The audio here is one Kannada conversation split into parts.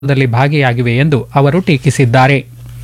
ದಲ್ಲಿ ಭಾಗಿಯಾಗಿವೆ ಎಂದು ಅವರು ಟೀಕಿಸಿದ್ದಾರೆ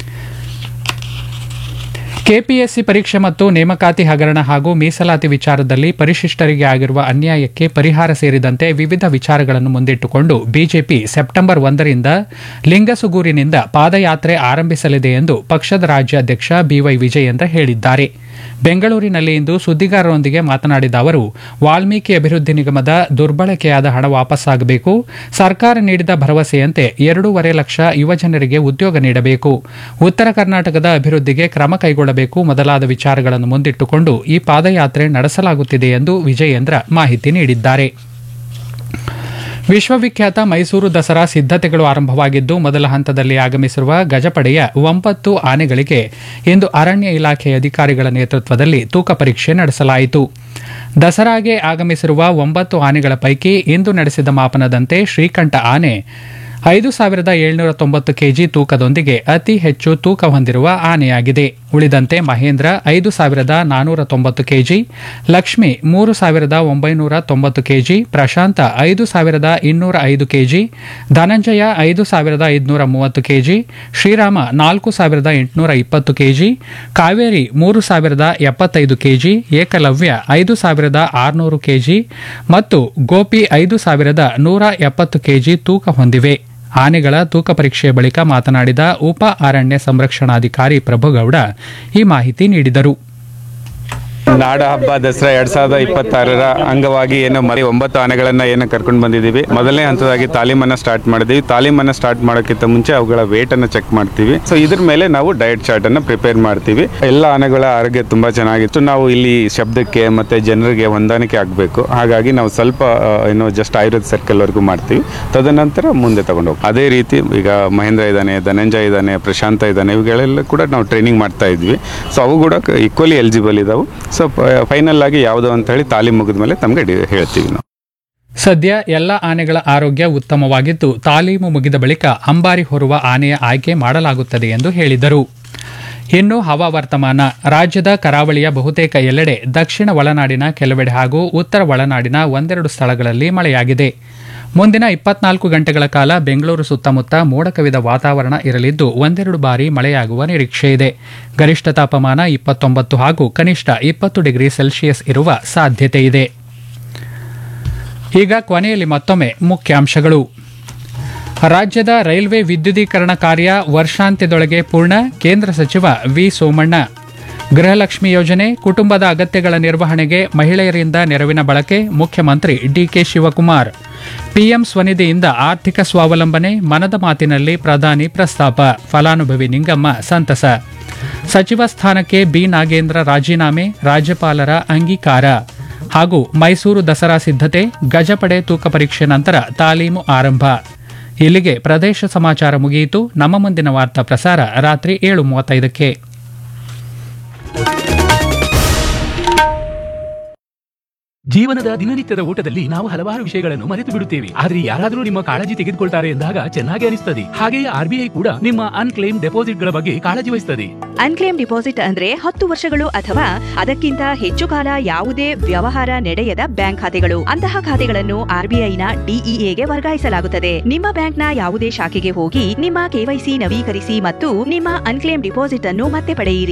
ಕೆಪಿಎಸ್ಸಿ ಪರೀಕ್ಷೆ ಮತ್ತು ನೇಮಕಾತಿ ಹಗರಣ ಹಾಗೂ ಮೀಸಲಾತಿ ವಿಚಾರದಲ್ಲಿ ಪರಿಶಿಷ್ಟರಿಗೆ ಆಗಿರುವ ಅನ್ಯಾಯಕ್ಕೆ ಪರಿಹಾರ ಸೇರಿದಂತೆ ವಿವಿಧ ವಿಚಾರಗಳನ್ನು ಮುಂದಿಟ್ಟುಕೊಂಡು ಬಿಜೆಪಿ ಸೆಪ್ಟೆಂಬರ್ ಒಂದರಿಂದ ಲಿಂಗಸುಗೂರಿನಿಂದ ಪಾದಯಾತ್ರೆ ಆರಂಭಿಸಲಿದೆ ಎಂದು ಪಕ್ಷದ ರಾಜ್ಯಾಧ್ಯಕ್ಷ ಬಿವೈ ವಿಜಯೇಂದ್ರ ಹೇಳಿದ್ದಾರೆ ಬೆಂಗಳೂರಿನಲ್ಲಿ ಇಂದು ಸುದ್ದಿಗಾರರೊಂದಿಗೆ ಮಾತನಾಡಿದ ಅವರು ವಾಲ್ಮೀಕಿ ಅಭಿವೃದ್ಧಿ ನಿಗಮದ ದುರ್ಬಳಕೆಯಾದ ಹಣ ವಾಪಸ್ಸಾಗಬೇಕು ಸರ್ಕಾರ ನೀಡಿದ ಭರವಸೆಯಂತೆ ಎರಡೂವರೆ ಲಕ್ಷ ಯುವಜನರಿಗೆ ಉದ್ಯೋಗ ನೀಡಬೇಕು ಉತ್ತರ ಕರ್ನಾಟಕದ ಅಭಿವೃದ್ಧಿಗೆ ಕ್ರಮ ಕೈಗೊಳ್ಳಬೇಕು ಮೊದಲಾದ ವಿಚಾರಗಳನ್ನು ಮುಂದಿಟ್ಟುಕೊಂಡು ಈ ಪಾದಯಾತ್ರೆ ನಡೆಸಲಾಗುತ್ತಿದೆ ಎಂದು ವಿಜಯೇಂದ್ರ ಮಾಹಿತಿ ನೀಡಿದ್ದಾರೆ ವಿಶ್ವವಿಖ್ಯಾತ ಮೈಸೂರು ದಸರಾ ಸಿದ್ಧತೆಗಳು ಆರಂಭವಾಗಿದ್ದು ಮೊದಲ ಹಂತದಲ್ಲಿ ಆಗಮಿಸಿರುವ ಗಜಪಡೆಯ ಒಂಬತ್ತು ಆನೆಗಳಿಗೆ ಇಂದು ಅರಣ್ಯ ಇಲಾಖೆ ಅಧಿಕಾರಿಗಳ ನೇತೃತ್ವದಲ್ಲಿ ತೂಕ ಪರೀಕ್ಷೆ ನಡೆಸಲಾಯಿತು ದಸರಾಗೆ ಆಗಮಿಸಿರುವ ಒಂಬತ್ತು ಆನೆಗಳ ಪೈಕಿ ಇಂದು ನಡೆಸಿದ ಮಾಪನದಂತೆ ಶ್ರೀಕಂಠ ಆನೆ ಐದು ಸಾವಿರದ ಏಳ್ನೂರ ತೊಂಬತ್ತು ಕೆಜಿ ತೂಕದೊಂದಿಗೆ ಅತಿ ಹೆಚ್ಚು ತೂಕ ಹೊಂದಿರುವ ಆನೆಯಾಗಿದೆ ಉಳಿದಂತೆ ಮಹೇಂದ್ರ ಐದು ಸಾವಿರದ ನಾನೂರ ತೊಂಬತ್ತು ಕೆಜಿ ಲಕ್ಷ್ಮಿ ಮೂರು ಸಾವಿರದ ಒಂಬೈನೂರ ತೊಂಬತ್ತು ಕೆಜಿ ಪ್ರಶಾಂತ ಐದು ಸಾವಿರದ ಇನ್ನೂರ ಐದು ಕೆಜಿ ಧನಂಜಯ ಐದು ಸಾವಿರದ ಐದುನೂರ ಮೂವತ್ತು ಕೆಜಿ ಶ್ರೀರಾಮ ನಾಲ್ಕು ಸಾವಿರದ ಎಂಟುನೂರ ಇಪ್ಪತ್ತು ಕೆಜಿ ಕಾವೇರಿ ಮೂರು ಸಾವಿರದ ಎಪ್ಪತ್ತೈದು ಕೆಜಿ ಏಕಲವ್ಯ ಐದು ಸಾವಿರದ ಆರುನೂರು ಕೆಜಿ ಮತ್ತು ಗೋಪಿ ಐದು ಸಾವಿರದ ನೂರ ಎಪ್ಪತ್ತು ಕೆಜಿ ತೂಕ ಹೊಂದಿವೆ ಆನೆಗಳ ತೂಕ ಪರೀಕ್ಷೆಯ ಬಳಿಕ ಮಾತನಾಡಿದ ಉಪ ಅರಣ್ಯ ಸಂರಕ್ಷಣಾಧಿಕಾರಿ ಪ್ರಭುಗೌಡ ಈ ಮಾಹಿತಿ ನೀಡಿದರು ನಾಡ ಹಬ್ಬ ದಸರಾ ಎರಡ್ ಸಾವಿರದ ಇಪ್ಪತ್ತಾರರ ಅಂಗವಾಗಿ ಏನು ಮರಿ ಒಂಬತ್ತು ಆನೆಗಳನ್ನ ಏನು ಕರ್ಕೊಂಡು ಬಂದಿದ್ದೀವಿ ಮೊದಲನೇ ಹಂತದಾಗಿ ತಾಲೀಮನ್ನ ಸ್ಟಾರ್ಟ್ ಮಾಡಿದೀವಿ ತಾಲೀಮನ್ನ ಸ್ಟಾರ್ಟ್ ಮಾಡೋಕ್ಕಿಂತ ಮುಂಚೆ ಅವುಗಳ ವೇಟ್ ಅನ್ನ ಚೆಕ್ ಮಾಡ್ತೀವಿ ಸೊ ಇದ್ರ ಮೇಲೆ ನಾವು ಡಯಟ್ ಚಾರ್ಟ್ ಅನ್ನ ಪ್ರಿಪೇರ್ ಮಾಡ್ತೀವಿ ಎಲ್ಲ ಆನೆಗಳ ಆರೋಗ್ಯ ತುಂಬಾ ಚೆನ್ನಾಗಿತ್ತು ನಾವು ಇಲ್ಲಿ ಶಬ್ದಕ್ಕೆ ಮತ್ತೆ ಜನರಿಗೆ ಹೊಂದಾಣಿಕೆ ಆಗಬೇಕು ಹಾಗಾಗಿ ನಾವು ಸ್ವಲ್ಪ ಆ, ಏನು ಜಸ್ಟ್ ಆಯುರ್ವೇದ ಸರ್ಕಲ್ ವರೆಗೂ ಮಾಡ್ತೀವಿ ತದನಂತರ ಮುಂದೆ ತಗೊಂಡು ಹೋಗ್ತೀವಿ ಅದೇ ರೀತಿ ಈಗ ಮಹೇಂದ್ರ ಇದ್ದಾನೆ ಧನಂಜಯ ಇದ್ದಾನೆ ಪ್ರಶಾಂತ ಇದ್ದಾನೆ ಇವುಗಳೆಲ್ಲ ಕೂಡ ನಾವು ಟ್ರೈನಿಂಗ್ ಮಾಡ್ತಾ ಇದ್ವಿ ಸೊ ಅವು ಕೂಡ ಈಕ್ವಲಿ ಎಲಿಜಿಬಲ್ ಇದಾವೆ ಸೊ ಫೈನಲ್ ಆಗಿ ಯಾವುದು ಅಂತ ಹೇಳಿ ತಾಲೀಮ್ ಮುಗಿದ ಮೇಲೆ ತಮಗೆ ಹೇಳ್ತೀವಿ ನಾವು ಸದ್ಯ ಎಲ್ಲ ಆನೆಗಳ ಆರೋಗ್ಯ ಉತ್ತಮವಾಗಿದ್ದು ತಾಲೀಮು ಮುಗಿದ ಬಳಿಕ ಅಂಬಾರಿ ಹೊರುವ ಆನೆಯ ಆಯ್ಕೆ ಮಾಡಲಾಗುತ್ತದೆ ಎಂದು ಹೇಳಿದರು ಇನ್ನು ಹವಾವರ್ತಮಾನ ರಾಜ್ಯದ ಕರಾವಳಿಯ ಬಹುತೇಕ ಎಲ್ಲೆಡೆ ದಕ್ಷಿಣ ಒಳನಾಡಿನ ಕೆಲವೆಡೆ ಹಾಗೂ ಉತ್ತರ ಒಳನಾಡಿನ ಒಂದೆರಡು ಸ್ಥಳಗಳಲ್ಲಿ ಮಳೆಯಾಗಿದೆ ಮುಂದಿನ ಇಪ್ಪತ್ನಾಲ್ಕು ಗಂಟೆಗಳ ಕಾಲ ಬೆಂಗಳೂರು ಸುತ್ತಮುತ್ತ ಮೋಡ ಕವಿದ ವಾತಾವರಣ ಇರಲಿದ್ದು ಒಂದೆರಡು ಬಾರಿ ಮಳೆಯಾಗುವ ನಿರೀಕ್ಷೆ ಇದೆ ಗರಿಷ್ಠ ತಾಪಮಾನ ಇಪ್ಪತ್ತೊಂಬತ್ತು ಹಾಗೂ ಕನಿಷ್ಠ ಇಪ್ಪತ್ತು ಡಿಗ್ರಿ ಸೆಲ್ಸಿಯಸ್ ಇರುವ ಸಾಧ್ಯತೆ ಇದೆ ಈಗ ಕೊನೆಯಲ್ಲಿ ಮತ್ತೊಮ್ಮೆ ಮುಖ್ಯಾಂಶಗಳು ರಾಜ್ಯದ ರೈಲ್ವೆ ವಿದ್ಯುದೀಕರಣ ಕಾರ್ಯ ವರ್ಷಾಂತ್ಯದೊಳಗೆ ಪೂರ್ಣ ಕೇಂದ್ರ ಸಚಿವ ವಿ ಸೋಮಣ್ಣ ಗೃಹಲಕ್ಷ್ಮಿ ಯೋಜನೆ ಕುಟುಂಬದ ಅಗತ್ಯಗಳ ನಿರ್ವಹಣೆಗೆ ಮಹಿಳೆಯರಿಂದ ನೆರವಿನ ಬಳಕೆ ಮುಖ್ಯಮಂತ್ರಿ ಡಿಕೆ ಶಿವಕುಮಾರ್ ಪಿಎಂ ಸ್ವನಿಧಿಯಿಂದ ಆರ್ಥಿಕ ಸ್ವಾವಲಂಬನೆ ಮನದ ಮಾತಿನಲ್ಲಿ ಪ್ರಧಾನಿ ಪ್ರಸ್ತಾಪ ಫಲಾನುಭವಿ ನಿಂಗಮ್ಮ ಸಂತಸ ಸಚಿವ ಸ್ಥಾನಕ್ಕೆ ಬಿ ನಾಗೇಂದ್ರ ರಾಜೀನಾಮೆ ರಾಜ್ಯಪಾಲರ ಅಂಗೀಕಾರ ಹಾಗೂ ಮೈಸೂರು ದಸರಾ ಸಿದ್ಧತೆ ಗಜಪಡೆ ತೂಕ ಪರೀಕ್ಷೆ ನಂತರ ತಾಲೀಮು ಆರಂಭ ಇಲ್ಲಿಗೆ ಪ್ರದೇಶ ಸಮಾಚಾರ ಮುಗಿಯಿತು ನಮ್ಮ ಮುಂದಿನ ವಾರ್ತಾ ಪ್ರಸಾರ ರಾತ್ರಿ ಏಳು ಮೂವತ್ತೈದಕ್ಕೆ ಜೀವನದ ದಿನನಿತ್ಯದ ಓಟದಲ್ಲಿ ನಾವು ಹಲವಾರು ವಿಷಯಗಳನ್ನು ಮರೆತು ಬಿಡುತ್ತೇವೆ ಆದ್ರೆ ಯಾರಾದರೂ ನಿಮ್ಮ ಕಾಳಜಿ ತೆಗೆದುಕೊಳ್ತಾರೆ ಎಂದಾಗ ಚೆನ್ನಾಗಿ ಅನಿಸ್ತದೆ ಹಾಗೆಯೇ ಆರ್ಬಿಐ ಕೂಡ ನಿಮ್ಮ ಅನ್ಕ್ಲೇಮ್ ಡೆಪಾಸಿಟ್ ಗಳ ಬಗ್ಗೆ ಕಾಳಜಿ ವಹಿಸ್ತದೆ ಅನ್ಕ್ಲೇಮ್ ಡಿಪಾಸಿಟ್ ಅಂದ್ರೆ ಹತ್ತು ವರ್ಷಗಳು ಅಥವಾ ಅದಕ್ಕಿಂತ ಹೆಚ್ಚು ಕಾಲ ಯಾವುದೇ ವ್ಯವಹಾರ ನಡೆಯದ ಬ್ಯಾಂಕ್ ಖಾತೆಗಳು ಅಂತಹ ಖಾತೆಗಳನ್ನು ಆರ್ಬಿಐನ ಡಿಇಎಗೆ ವರ್ಗಾಯಿಸಲಾಗುತ್ತದೆ ನಿಮ್ಮ ಬ್ಯಾಂಕ್ನ ಯಾವುದೇ ಶಾಖೆಗೆ ಹೋಗಿ ನಿಮ್ಮ ಕೆವೈಸಿ ನವೀಕರಿಸಿ ಮತ್ತು ನಿಮ್ಮ ಅನ್ಕ್ಲೇಮ್ ಡಿಪಾಸಿಟ್ ಅನ್ನು ಮತ್ತೆ ಪಡೆಯಿರಿ